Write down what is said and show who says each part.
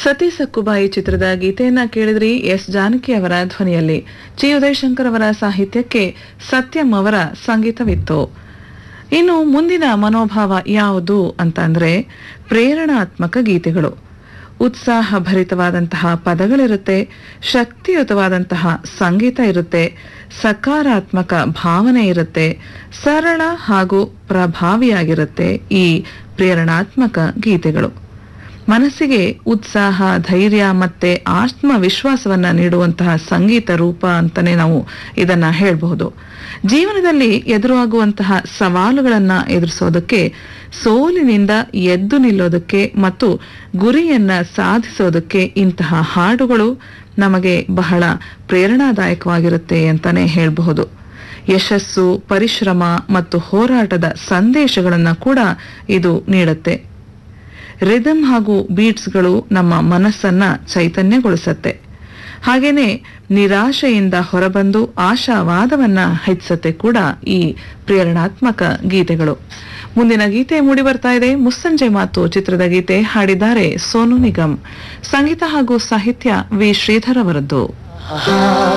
Speaker 1: ಸತಿ ಸಕ್ಕುಬಾಯಿ ಚಿತ್ರದ ಗೀತೆಯನ್ನ ಕೇಳಿದ್ರಿ ಎಸ್ ಜಾನಕಿ ಅವರ ಧ್ವನಿಯಲ್ಲಿ ಜಿ ಉದಯಶಂಕರ್ ಅವರ ಸಾಹಿತ್ಯಕ್ಕೆ ಸತ್ಯಂ ಅವರ ಸಂಗೀತವಿತ್ತು ಇನ್ನು ಮುಂದಿನ ಮನೋಭಾವ ಯಾವುದು ಅಂತ ಅಂದ್ರೆ ಪ್ರೇರಣಾತ್ಮಕ ಗೀತೆಗಳು ಉತ್ಸಾಹ ಭರಿತವಾದಂತಹ ಪದಗಳಿರುತ್ತೆ ಶಕ್ತಿಯುತವಾದಂತಹ ಸಂಗೀತ ಇರುತ್ತೆ ಸಕಾರಾತ್ಮಕ ಭಾವನೆ ಇರುತ್ತೆ ಸರಳ ಹಾಗೂ ಪ್ರಭಾವಿಯಾಗಿರುತ್ತೆ ಈ ಪ್ರೇರಣಾತ್ಮಕ ಗೀತೆಗಳು ಮನಸ್ಸಿಗೆ ಉತ್ಸಾಹ ಧೈರ್ಯ ಮತ್ತೆ ಆತ್ಮವಿಶ್ವಾಸವನ್ನ ನೀಡುವಂತಹ ಸಂಗೀತ ರೂಪ ಅಂತಾನೆ ನಾವು ಇದನ್ನ ಹೇಳಬಹುದು ಜೀವನದಲ್ಲಿ ಎದುರಾಗುವಂತಹ ಸವಾಲುಗಳನ್ನ ಎದುರಿಸೋದಕ್ಕೆ ಸೋಲಿನಿಂದ ಎದ್ದು ನಿಲ್ಲೋದಕ್ಕೆ ಮತ್ತು ಗುರಿಯನ್ನ ಸಾಧಿಸೋದಕ್ಕೆ ಇಂತಹ ಹಾಡುಗಳು ನಮಗೆ ಬಹಳ ಪ್ರೇರಣಾದಾಯಕವಾಗಿರುತ್ತೆ ಅಂತಾನೆ ಹೇಳಬಹುದು ಯಶಸ್ಸು ಪರಿಶ್ರಮ ಮತ್ತು ಹೋರಾಟದ ಸಂದೇಶಗಳನ್ನ ಕೂಡ ಇದು ನೀಡುತ್ತೆ ರಿದಮ್ ಹಾಗೂ ಬೀಟ್ಸ್ಗಳು ನಮ್ಮ ಮನಸ್ಸನ್ನ ಚೈತನ್ಯಗೊಳಿಸತ್ತೆ ಹಾಗೇನೆ ನಿರಾಶೆಯಿಂದ ಹೊರಬಂದು ಆಶಾವಾದವನ್ನ ಹೆಚ್ಚಿಸತ್ತೆ ಕೂಡ ಈ ಪ್ರೇರಣಾತ್ಮಕ ಗೀತೆಗಳು ಮುಂದಿನ ಗೀತೆ ಮೂಡಿ ಬರ್ತಾ ಇದೆ ಮುಸ್ಸಂಜೆ ಮಾತು ಚಿತ್ರದ ಗೀತೆ ಹಾಡಿದ್ದಾರೆ ಸೋನು ನಿಗಮ್ ಸಂಗೀತ ಹಾಗೂ ಸಾಹಿತ್ಯ ವಿ ಶ್ರೀಧರ್ ಅವರದ್ದು